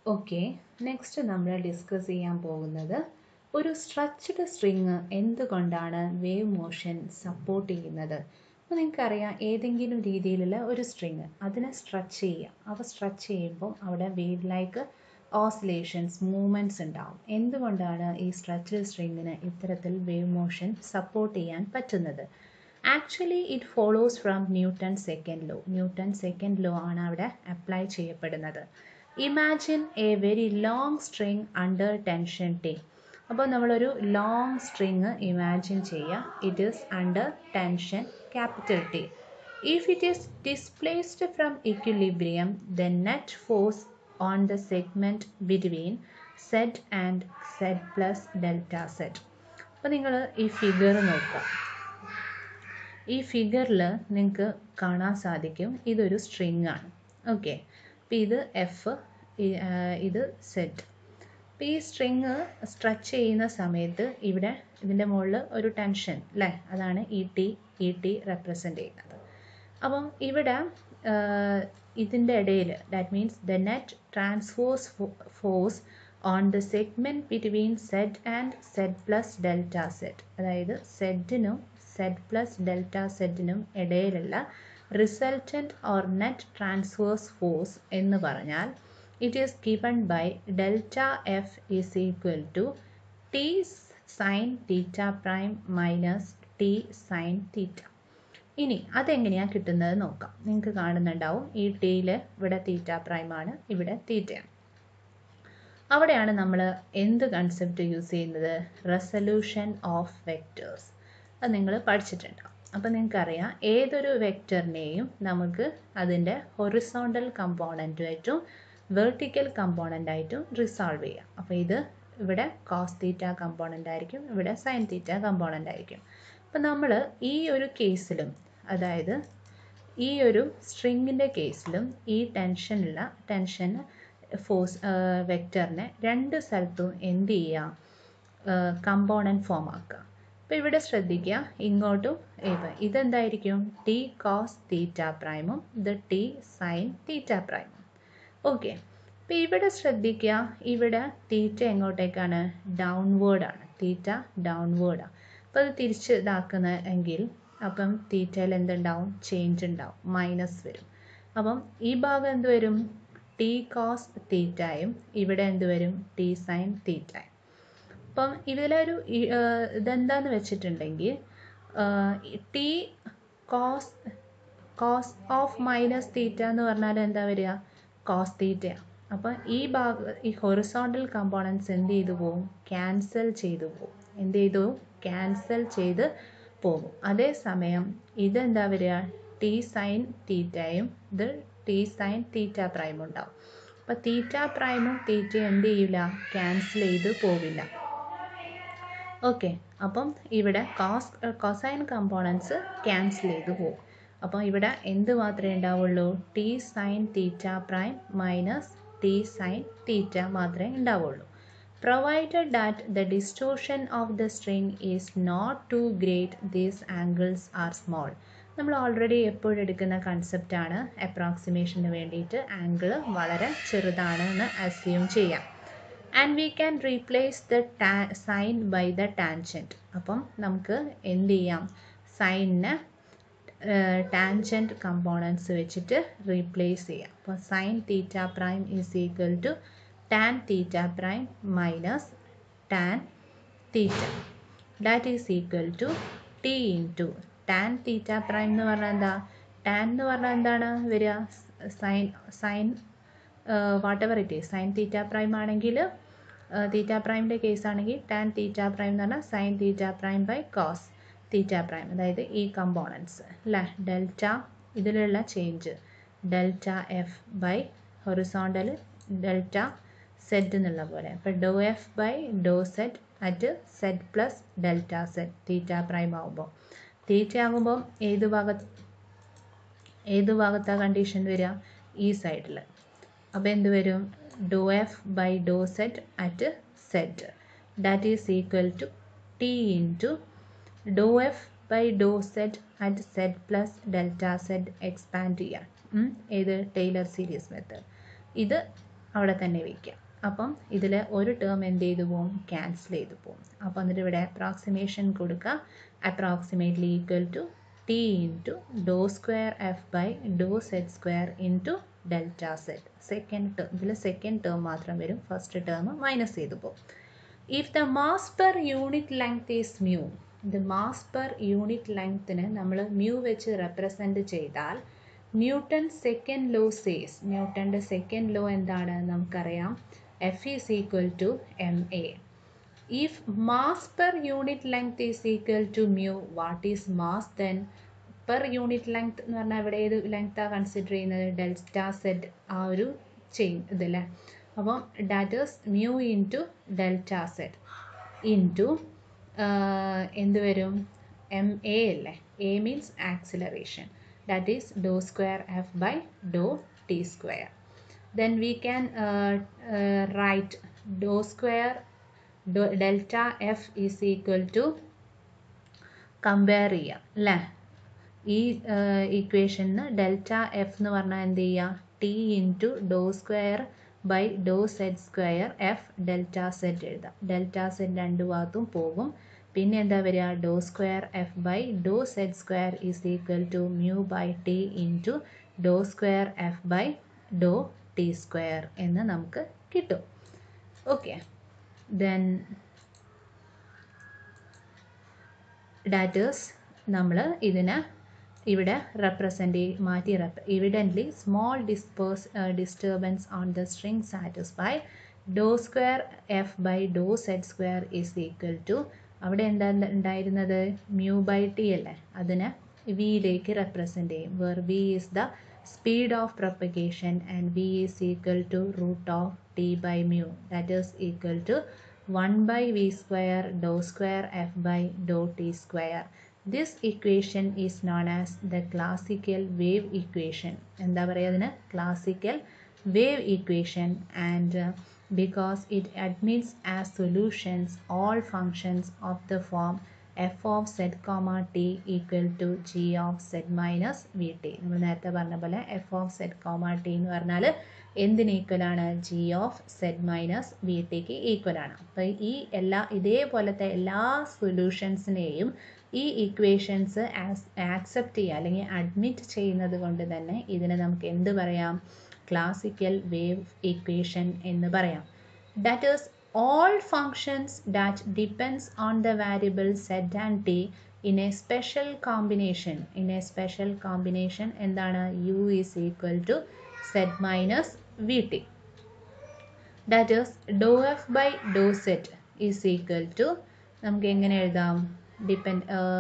Okay next നമ്മൾ discuss ചെയ്യാൻ പോകുന്നത് ഒരു സ്ട്രെച്ച്ഡ് സ്ട്രിങ് എന്തുകൊണ്ടാണ് വേവ് മോഷൻ സപ്പോർട്ട് ചെയ്യുന്നത് അപ്പോൾ നിങ്ങൾക്കറിയാം ഏതെങ്കിലും രീതിയിലുള്ള ഒരു സ്ട്രിങ് അതിനെ സ്ട്രെച്ച് ചെയ്യുക അവ സ്ട്രെച്ച് ചെയ്യുമ്പോൾ അവിടെ വേവ് ലൈക്ക് ഓസിലേഷൻസ് മൂവ്മെൻറ്റ്സ് ഉണ്ടാവും എന്തുകൊണ്ടാണ് ഈ സ്ട്രെച്ച്ഡ് സ്ട്രിങ്ങിന് ഇത്തരത്തിൽ വേവ് മോഷൻ സപ്പോർട്ട് ചെയ്യാൻ പറ്റുന്നത് actually it follows from Newton second law Newton second law ആണ് അവിടെ അപ്ലൈ ചെയ്യപ്പെടുന്നത് imagine a very long string under tension T അപ്പോൾ നമ്മളൊരു ലോങ് സ്ട്രിങ് ഇമാജിൻ ചെയ്യുക it is under tension capital T if it is displaced from equilibrium the net force on the segment between z and z plus delta z അപ്പോൾ നിങ്ങൾ ഈ figure നോക്കുക ഈ ഫിഗറിൽ നിങ്ങൾക്ക് കാണാൻ സാധിക്കും ഇതൊരു സ്ട്രിങ് ആണ് ഓക്കെ അപ്പോൾ ഇത് എഫ് ഇത് സെറ്റ് അപ്പോൾ ഈ സ്ട്രിങ് സ്ട്രെച്ച് ചെയ്യുന്ന സമയത്ത് ഇവിടെ ഇതിൻ്റെ മുകളിൽ ഒരു ടെൻഷൻ അല്ലേ അതാണ് ഇ ടി ഇ ടി റെപ്രസെൻ്റ് ചെയ്യുന്നത് അപ്പം ഇവിടെ ഇതിൻ്റെ ഇടയിൽ that means the net transverse force on the segment between z and z plus delta z അതായത് സെറ്റിനും സെറ്റ് പ്ലസ് ഡെൽറ്റ സെറ്റിനും ഇടയിലുള്ള resultant or net transverse force എന്ന് പറഞ്ഞാൽ it is given by delta F is equal to T sine theta prime minus T sine theta ഇനി അതെങ്ങനെയാണ് കിട്ടുന്നത് നോക്കാം നിങ്ങൾക്ക് കാണുന്നുണ്ടാവും ഈ ടിയിൽ ഇവിടെ തീറ്റ പ്രൈമാണ് ഇവിടെ തീറ്റയാണ് അവിടെയാണ് നമ്മൾ എന്ത് കൺസെപ്റ്റ് യൂസ് ചെയ്യുന്നത് റെസൊല്യൂഷൻ ഓഫ് വെക്റ്റേഴ്സ് അത് നിങ്ങൾ പഠിച്ചിട്ടുണ്ടാവും അപ്പോൾ നിങ്ങൾക്കറിയാം ഏതൊരു വെക്റ്ററിനെയും നമുക്ക് അതിൻ്റെ ഹൊറിസോണ്ടൽ കമ്പോണൻറ്റുമായിട്ടും വെർട്ടിക്കൽ കമ്പോണൻ്റായിട്ടും റിസോൾവ് ചെയ്യാം അപ്പോൾ ഇത് ഇവിടെ കോസ് തീറ്റ കമ്പോണൻ്റ് ആയിരിക്കും ഇവിടെ സൈൻ തീറ്റ കമ്പോണൻ്റ് ആയിരിക്കും അപ്പോൾ നമ്മൾ ഈ ഒരു കേസിലും അതായത് ഈ ഒരു സ്ട്രിങ്ങിൻ്റെ കേസിലും ഈ ടെൻഷനുള്ള ടെൻഷൻ ഫോഴ്സ് വെക്റ്ററിനെ രണ്ട് സ്ഥലത്തും എന്ത് ചെയ്യാം കമ്പോണൻറ്റ് ഫോം ആക്കുക അപ്പോൾ ഇവിടെ ശ്രദ്ധിക്കുക ഇങ്ങോട്ടും ഇപ്പം ഇതെന്തായിരിക്കും ടി കോസ് തീറ്റ പ്രൈമും ഇത് ടി സൈൻ തീറ്റ പ്രൈമും ഓക്കെ അപ്പോൾ ഇവിടെ ശ്രദ്ധിക്കുക ഇവിടെ തീറ്റ എങ്ങോട്ടേക്കാണ് ഡൗൺവേർഡാണ് തീറ്റ ഡൗൺവേർഡാണ് അപ്പോൾ അത് തിരിച്ച് ഇതാക്കുന്ന എങ്കിൽ അപ്പം തീറ്റയിൽ എന്തുണ്ടാവും ചേഞ്ച് ഉണ്ടാവും മൈനസ് വരും അപ്പം ഈ ഭാഗം എന്ത് വരും ടി കോസ് തീറ്റയും ഇവിടെ എന്ത് വരും ടി സൈൻ തീറ്റയും അപ്പം ഇതിലൊരു ഇതെന്താന്ന് വെച്ചിട്ടുണ്ടെങ്കിൽ T cos cos of minus theta എന്ന് പറഞ്ഞാൽ എന്താ വരിക കോസ് തീറ്റയാണ് അപ്പോൾ ഈ ഭാഗ ഈ ഹൊറിസോണ്ടൽ കമ്പോണൻസ് എന്ത് ചെയ്തു പോകും ക്യാൻസൽ ചെയ്തു പോകും എന്ത് ചെയ്തു ക്യാൻസൽ ചെയ്ത് പോകും അതേസമയം ഇതെന്താ വരിക ടി സൈൻ തീറ്റയും ഇത് ടി സൈൻ തീറ്റ പ്രൈമും ഉണ്ടാവും അപ്പോൾ തീറ്റ പ്രൈമും തീറ്റയും എന്ത് ചെയ്യില്ല ക്യാൻസൽ ചെയ്ത് പോവില്ല ഓക്കെ അപ്പം ഇവിടെ കോസ് കൊസൈൻ കമ്പോണൻസ് ക്യാൻസൽ ചെയ്ത് പോകും അപ്പോൾ ഇവിടെ എന്ത് മാത്രമേ ഉണ്ടാവുള്ളൂ T sine theta prime minus T sine theta മാത്രമേ ഉണ്ടാവുള്ളൂ provided that the distortion of the string is not too great these angles are small നമ്മൾ ഓൾറെഡി എപ്പോഴും എടുക്കുന്ന കൺസെപ്റ്റാണ് അപ്രോക്സിമേഷന് വേണ്ടിയിട്ട് ആംഗിൾ വളരെ ചെറുതാണ് എന്ന് അസ്യൂം ചെയ്യാം and we can replace the tan sine by the tangent അപ്പം നമുക്ക് എന്ത് ചെയ്യാം സൈനിനെ ടാൻജൻറ്റ് കമ്പോണൻസ് വെച്ചിട്ട് റീപ്ലേസ് ചെയ്യാം അപ്പോൾ sine theta prime is equal to tan theta prime minus tan theta that is equal to T into tan theta prime എന്ന് പറഞ്ഞാൽ എന്താ ടാൻ എന്ന് പറഞ്ഞാൽ എന്താണ് വരിക sine sine whatever it is sine theta prime ആണെങ്കിൽ theta പ്രൈമിൻ്റെ case ആണെങ്കിൽ ടാൻ തീറ്റ പ്രൈം എന്ന് പറഞ്ഞാൽ sine theta prime by cos theta prime അതായത് ഈ കമ്പോണൻസ് അല്ലേ ഡെൽറ്റ ഇതിലുള്ള change delta F by horizontal delta z എന്നുള്ള പോലെ അപ്പോൾ doe F by doe z at z plus delta z theta prime ആകുമ്പോൾ തീറ്റ ആകുമ്പോൾ ഏത് ഭാഗത്ത് ഏത് ഭാഗത്താണ് കണ്ടീഷൻ വരിക ഈ സൈഡിൽ അപ്പോൾ എന്ത് വരും doe F by doe z at z that is equal to T into doe F by doe z at z plus delta z expand ചെയ്യാൻ ഏത് ടൈലർ സീരീസ് മെത്തേഡ് ഇത് അവിടെ തന്നെ വയ്ക്കുക അപ്പം ഇതിൽ ഒരു ടേം എന്ത് ചെയ്തു പോകും ക്യാൻസൽ ചെയ്തു പോകും അപ്പോൾ എന്നിട്ട് ഇവിടെ അപ്രോക്സിമേഷൻ കൊടുക്കുക approximately equal to T into doe square F by doe z square into delta z second term ഇതിൽ സെക്കൻഡ് ടേം മാത്രം വരും ഫസ്റ്റ് ടേം മൈനസ് ചെയ്തു പോകും if the mass per unit length is mu ഇത് mass per unit ലെങ്ത്തിന് നമ്മൾ mu വെച്ച് represent ചെയ്താൽ ന്യൂട്ടൺ സെക്കൻഡ് ലോ സേസ് ന്യൂട്ടൻ്റെ സെക്കൻഡ് ലോ എന്താണ് നമുക്കറിയാം F is equal to M A if mass per unit length is equal to mu what is mass then per unit length എന്ന് പറഞ്ഞാൽ ഇവിടെ ഏത് ലെങ്ത്താണ് കൺസിഡർ ചെയ്യുന്നത് ഡെൽറ്റ സെറ്റ് ആ ഒരു ചെയിൻ ഇതല്ലേ അപ്പം that is mu into delta z into എന്ത് വരും എം എ അല്ലേ A means acceleration that is dou square f by dou t square then we can uh, uh, write dou square dou delta f is equal to compare ചെയ്യുക അല്ലേ ഈ ഇക്വേഷന് delta F എന്ന് പറഞ്ഞാൽ എന്ത് ചെയ്യുക T into doe square by doe z square F delta z എഴുതാം delta z രണ്ട് ഭാഗത്തും പോകും പിന്നെ എന്താ വരിക doe square F by doe z square is equal to mu by T into doe square F by doe T square എന്ന് നമുക്ക് കിട്ടും ഓക്കെ ദെൻ ഡാറ്റേഴ്സ് നമ്മൾ ഇതിനെ ഇവിടെ റെപ്രസെൻ്റ് മാറ്റി റെപ്ര evidently small disperse disturbance on the string satisfy doe square F by doe z square is equal to അവിടെ എന്താ ഉണ്ടായിരുന്നത് മ്യൂ ബൈ ടി അല്ലേ അതിനെ വിയിലേക്ക് റെപ്രസെൻ്റ് ചെയ്യും where v is the speed of propagation and v is equal to root of T by mu that is equal to one by V square doe square F by doe T square this equation is known as the classical wave equation എന്താ പറയുക അതിന് classical wave equation and because it admits as solutions all functions of the form f of z comma t equal to g of z minus v t നമ്മൾ നേരത്തെ പറഞ്ഞ പോലെ F of z comma t എന്ന് പറഞ്ഞാൽ എന്തിന് equal ആണ് G of z minus v ടിക്ക് equal ആണ് അപ്പോൾ ഈ എല്ലാ ഇതേപോലത്തെ എല്ലാ സൊല്യൂഷൻസിനെയും ഈ ഇക്വേഷൻസ് ആക്സെപ്റ്റ് ചെയ്യുക അല്ലെങ്കിൽ അഡ്മിറ്റ് ചെയ്യുന്നത് കൊണ്ട് തന്നെ ഇതിനെ നമുക്ക് എന്ത് പറയാം ക്ലാസിക്കൽ വേവ് ഇക്വേഷൻ എന്ന് പറയാം that is all functions that depends on the variable z and t in a special combination in a special combination എന്താണ് u is equal to z minus vt that is dou f by dou z is equal to നമുക്ക് എങ്ങനെ എഴുതാം depend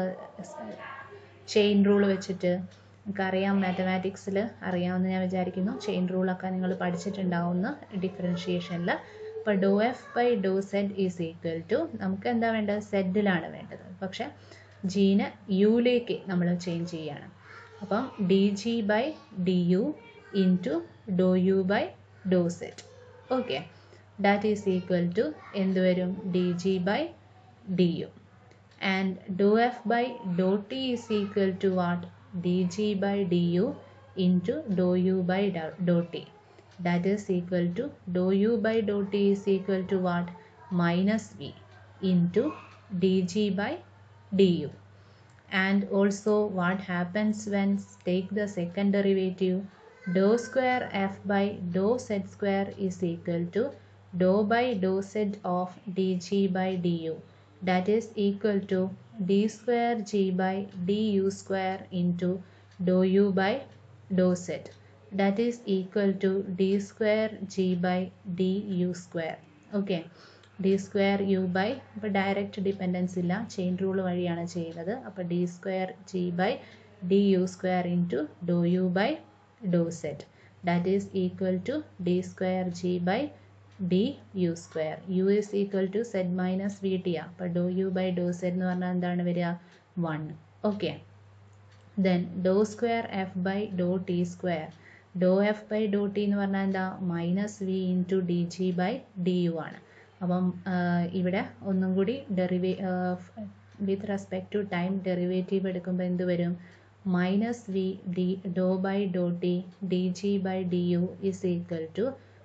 chain rule വെച്ചിട്ട് നമുക്കറിയാം മാത്തമാറ്റിക്സിൽ അറിയാമെന്ന് ഞാൻ വിചാരിക്കുന്നു chain റൂളൊക്കെ നിങ്ങൾ പഠിച്ചിട്ടുണ്ടാവുന്ന ഡിഫറൻഷിയേഷനിൽ അപ്പോൾ doe F by doe z is equal to നമുക്ക് എന്താ വേണ്ടത് സെഡിലാണ് വേണ്ടത് പക്ഷെ ജീനെ യുയിലേക്ക് നമ്മൾ ചേഞ്ച് ചെയ്യാണ് അപ്പം D G by D U into doe U by doe z okay that is equal to എന്ത് വരും D G by D U and doe F by doe T is equal to what dg by du into dou u by dou t that is equal to dou u by dou t is equal to what minus v into dg by du and also what happens when take the second derivative dou square f by dou z square is equal to dou by dou z of dg by du that is equal to d square g by du square into dou u by dou z that is equal to d square g by du square okay D square U by ഇപ്പോൾ direct dependence ഇല്ല chain rule വഴിയാണ് ചെയ്യുന്നത് അപ്പോൾ D square G by D U square into doe U by doe z that is equal to D square G by D U square U is equal to z minus V T ആ അപ്പോൾ doe U by doe z എന്ന് പറഞ്ഞാൽ എന്താണ് വരിക one okay then doe square F by doe T square doe F by doe T എന്ന് പറഞ്ഞാൽ എന്താ minus V into D G by D U ആണ് അപ്പം ഇവിടെ ഒന്നും കൂടി derive with respect to time derivative എടുക്കുമ്പോൾ എന്ത് വരും minus V D doe by doe T D G by D U is equal to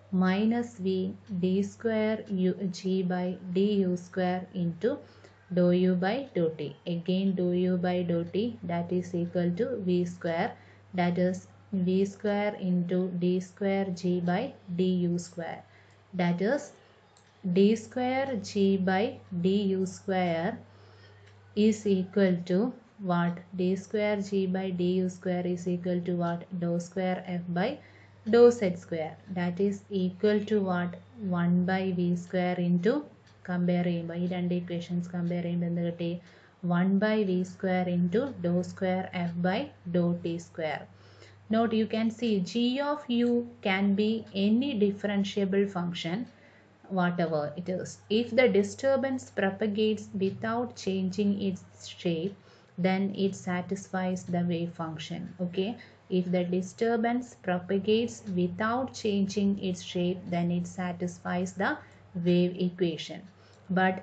minus v d square u g by du square into dou u by dou t. Again dou u by dou t that is equal to v square that is v square into d square g by du square that is d square g by du square is equal to what d square g by du square is equal to what dou square f by dou z square that is equal to what 1 by v square into compare ചെയ്യുമ്പോൾ ഈ രണ്ട് equations compare ചെയ്യുമ്പോൾ എന്ത് കിട്ടി one by V square into doe square F by doe T square note you can see G of U can be any differentiable function whatever it is. If the disturbance propagates without changing its shape, then it satisfies the wave function. Okay. If the disturbance propagates without changing its shape, then it satisfies the wave equation. But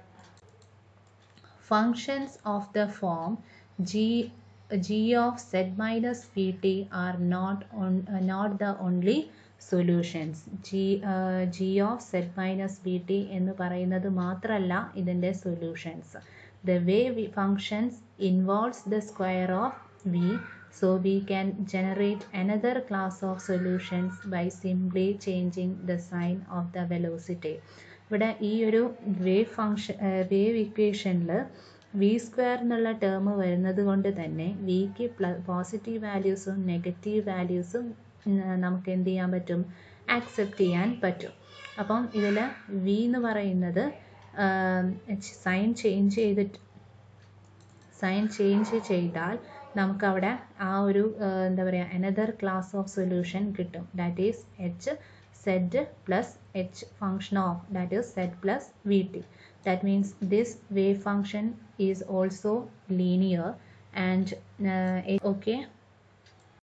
functions of the form g g of z minus vt are not on uh, not the only solutions G G of z minus B T എന്ന് പറയുന്നത് മാത്രമല്ല ഇതിൻ്റെ solutions the wave functions involves the square of V so we can generate another class of solutions by simply changing the sign of the velocity ഇവിടെ ഈ ഒരു wave function wave ഇക്വേഷനിൽ V square എന്നുള്ള term വരുന്നത് കൊണ്ട് തന്നെ വിക്ക് പ്ല positive വാല്യൂസും negative വാല്യൂസും നമുക്ക് എന്ത് ചെയ്യാൻ പറ്റും ആക്സെപ്റ്റ് ചെയ്യാൻ പറ്റും അപ്പം ഇതിൽ വി എന്ന് പറയുന്നത് സൈൻ ചേഞ്ച് ചെയ്തിട്ട് സൈൻ ചേഞ്ച് ചെയ്താൽ നമുക്കവിടെ ആ ഒരു എന്താ പറയുക അനദർ ക്ലാസ് ഓഫ് സൊല്യൂഷൻ കിട്ടും that is H z plus H function of that is z plus V T that means this wave function is also linear and okay